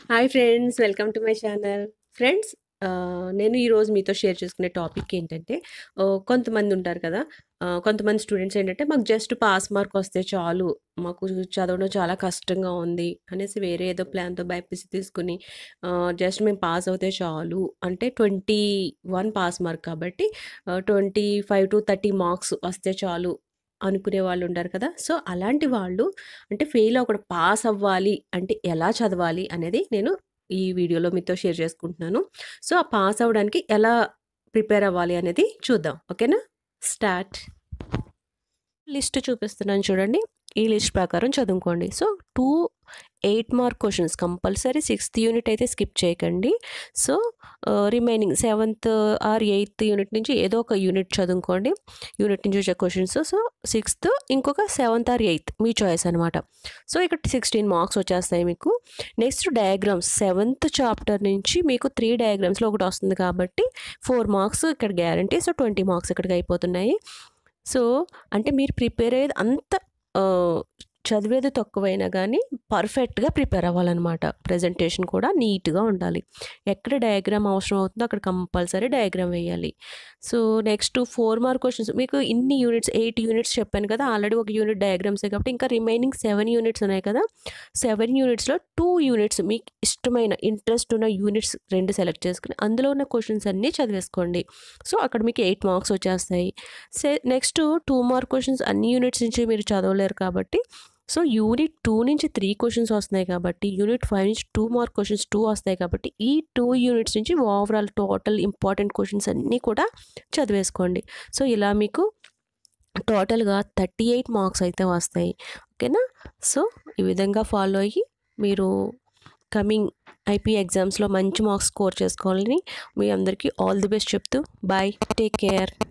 hi friends welcome to my channel friends నేను ఈరోజు మీతో షేర్ చేసుకునే టాపిక్ ఏంటంటే ఆ, కొంతమంది ఉంటారు కదా ఆ, కొంతమంది స్టూడెంట్స్ ఏంటంటే మాకు జస్ట్ పాస్ మార్క్ వస్తే చాలు మాకు చదవడం చాలా కష్టంగా ఉంది అనేసి వేరే ఏదో ప్లాన్తో బైపీసీ తీసుకుని జస్ట్ మేము పాస్ అవుతే చాలు అంటే ట్వంటీ వన్ పాస్ మార్క్ కాబట్టి twenty five to thirty marks వస్తే చాలు అనుకునే వాళ్ళు ఉంటారు కదా సో అలాంటి వాళ్ళు అంటే ఫెయిల్ అవ్వకుండా పాస్ అవ్వాలి అంటే ఎలా చదవాలి అనేది నేను ఈ వీడియోలో మీతో షేర్ చేసుకుంటున్నాను సో ఆ పాస్ అవ్వడానికి ఎలా ప్రిపేర్ అవ్వాలి అనేది చూద్దాం ఓకేనా స్టార్ట్ లిస్ట్ చూపిస్తున్నాను చూడండి ఈ లిస్ట్ ప్రకారం చదువుకోండి so two eight mark questions compulsory sixth unit అయితే స్కిప్ చేయకండి so remaining seventh or eighth unit నుంచి ఏదో ఒక యూనిట్ చదువుకోండి యూనిట్ నుంచి వచ్చే క్వశ్చన్స్ సో సిక్స్త్ ఇంకొక సెవెంత్ ఆర్ ఎయిత్ మీ చాయిస్ అనమాట సో ఇక్కడ సిక్స్టీన్ మార్క్స్ వచ్చేస్తాయి మీకు నెక్స్ట్ డయాగ్రామ్స్ సెవెంత్ చాప్టర్ నుంచి మీకు త్రీ డయాగ్రామ్స్లో ఒకటి వస్తుంది కాబట్టి ఫోర్ మార్క్స్ ఇక్కడ గ్యారంటీ సో ట్వంటీ మార్క్స్ ఇక్కడికి అయిపోతున్నాయి సో అంటే మీరు ప్రిపేర్ అయ్యేది అంత ఆ, చదివేది తక్కువైనా కానీ పర్ఫెక్ట్గా ప్రిపేర్ అవ్వాలన్నమాట ప్రజెంటేషన్ కూడా నీట్గా ఉండాలి ఎక్కడ డయాగ్రామ్ అవసరం అవుతుందో అక్కడ కంపల్సరీ డయాగ్రామ్ వేయాలి so next four mark questions మీకు ఇన్ని యూనిట్స్ ఎయిట్ యూనిట్స్ చెప్పాను కదా ఆల్రెడీ ఒక యూనిట్ డయాగ్రామ్సే కాబట్టి ఇంకా రిమైనింగ్ సెవెన్ యూనిట్స్ ఉన్నాయి కదా సెవెన్ యూనిట్స్లో టూ యూనిట్స్ మీకు ఇష్టమైన ఇంట్రెస్ట్ ఉన్న యూనిట్స్ రెండు సెలెక్ట్ చేసుకుని అందులో ఉన్న క్వశ్చన్స్ అన్నీ చదివేసుకోండి సో అక్కడ మీకు ఎయిట్ మార్క్స్ వచ్చేస్తాయి so next two mark questions అన్ని యూనిట్స్ నుంచి మీరు చదవలేరు కాబట్టి సో యూనిట్ టూ నుంచి త్రీ క్వశ్చన్స్ వస్తున్నాయి కాబట్టి యూనిట్ ఫైవ్ నుంచి టూ మార్క్ క్వశ్చన్స్ టూ వస్తాయి కాబట్టి ఈ టూ యూనిట్స్ నుంచి ఓవరాల్ టోటల్ ఇంపార్టెంట్ క్వశ్చన్స్ అన్నీ కూడా చదివేసుకోండి సో ఇలా మీకు టోటల్గా థర్టీ ఎయిట్ మార్క్స్ అయితే వస్తాయి ఓకేనా సో ఈ విధంగా ఫాలో అయ్యి మీరు కమింగ్ ఐపీ ఎగ్జామ్స్లో మంచి మార్క్స్ స్కోర్ చేసుకోవాలని మీ అందరికీ ఆల్ ది బెస్ట్ చెప్తూ బాయ్ టేక్ కేర్